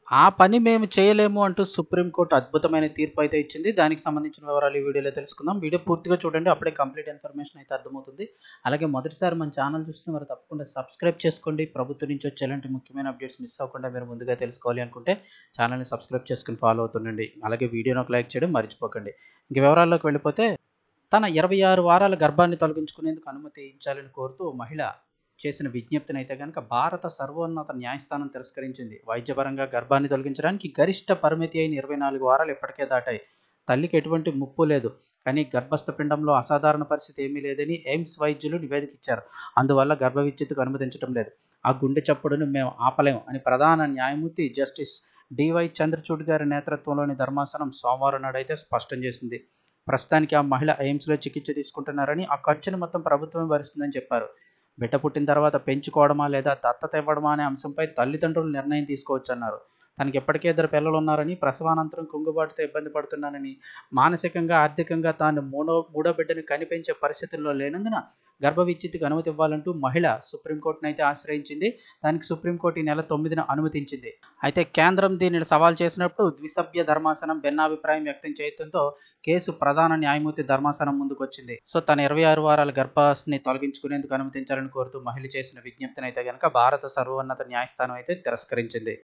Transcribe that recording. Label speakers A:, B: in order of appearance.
A: ఆ పని మేము చేయలేము అంటూ సుప్రీంకోర్టు అద్భుతమైన తీర్పు అయితే ఇచ్చింది దానికి సంబంధించిన వివరాలు ఈ వీడియోలో తెలుసుకుందాం వీడియో పూర్తిగా చూడండి అప్పుడే కంప్లీట్ ఇన్ఫర్మేషన్ అయితే అర్థమవుతుంది అలాగే మొదటిసారి మన ఛానల్ చూస్తున్న వారు తప్పకుండా సబ్స్క్రైబ్ చేసుకోండి ప్రభుత్వం నుంచి వచ్చే ఎలాంటి ముఖ్యమైన అప్డేట్స్ మిస్ అవ్వకుండా మీరు ముందుగా తెలుసుకోవాలి అనుకుంటే ఛానల్ని సబ్స్క్రైబ్ చేసుకుని ఫాలో అవుతుండండి అలాగే వీడియోని ఒక లైక్ చేయడం మర్చిపోకండి ఇంక వివరాల్లోకి వెళ్ళిపోతే తన ఇరవై ఆరు వారాల గర్భాన్ని తొలగించుకునేందుకు అనుమతి ఇచ్చాలని కోరుతూ మహిళ చేసిన విజ్ఞప్తిని అయితే కనుక భారత సర్వోన్నత న్యాయస్థానం తిరస్కరించింది వైద్యపరంగా గర్భాన్ని తొలగించడానికి గరిష్ట పరిమితి అయిన ఇరవై నాలుగు వారాలు ఇప్పటికే దాటాయి తల్లికి ఎటువంటి ముప్పు లేదు కానీ గర్భస్థ పిండంలో అసాధారణ పరిస్థితి ఏమీ లేదని ఎయిమ్స్ వైద్యులు నివేదిక ఇచ్చారు అందువల్ల గర్భ విచ్ఛిత్తుకు అనుమతించడం లేదు ఆ గుండె చప్పుడును మేము ఆపలేము అని ప్రధాన న్యాయమూర్తి జస్టిస్ డివై చంద్రచూడ్ గారి నేతృత్వంలోని ధర్మాసనం సోమవారం నాడైతే స్పష్టం చేసింది ప్రస్తుతానికి ఆ మహిళ ఎయిమ్స్లో చికిత్స తీసుకుంటున్నారని ఆ ఖర్చును మొత్తం ప్రభుత్వమే భరిస్తుందని చెప్పారు బిడ్డ పుట్టిన తర్వాత పెంచుకోవడమా లేదా దత్తత ఇవ్వడమా అనే అంశంపై తల్లిదండ్రులు నిర్ణయం తీసుకోవచ్చన్నారు తనకి ఇప్పటికే ఇద్దరు పిల్లలు ఉన్నారని ప్రసవానంతరం కుంగుబాటుతో ఇబ్బంది పడుతున్నానని మానసికంగా ఆర్థికంగా తాను మూడో మూడో బిడ్డను కనిపించే పరిస్థితుల్లో లేనందున గర్భ విచ్ఛిత్తికి అనుమతి ఇవ్వాలంటూ మహిళ సుప్రీంకోర్టును అయితే ఆశ్రయించింది దానికి సుప్రీంకోర్టు ఈ నెల తొమ్మిదిన అనుమతించింది అయితే కేంద్రం దీనిని సవాల్ చేసినప్పుడు ద్విసభ్య ధర్మాసనం భిన్నాభిప్రాయం వ్యక్తం చేయడంతో కేసు ప్రధాన న్యాయమూర్తి ధర్మాసనం ముందుకు వచ్చింది సో తన ఇరవై ఆరు వారాల గర్భాన్ని తొలగించుకునేందుకు అనుమతించాలని కోరుతూ మహిళ చేసిన విజ్ఞప్తిని అయితే కనుక భారత సర్వోన్నత న్యాయస్థానం అయితే తిరస్కరించింది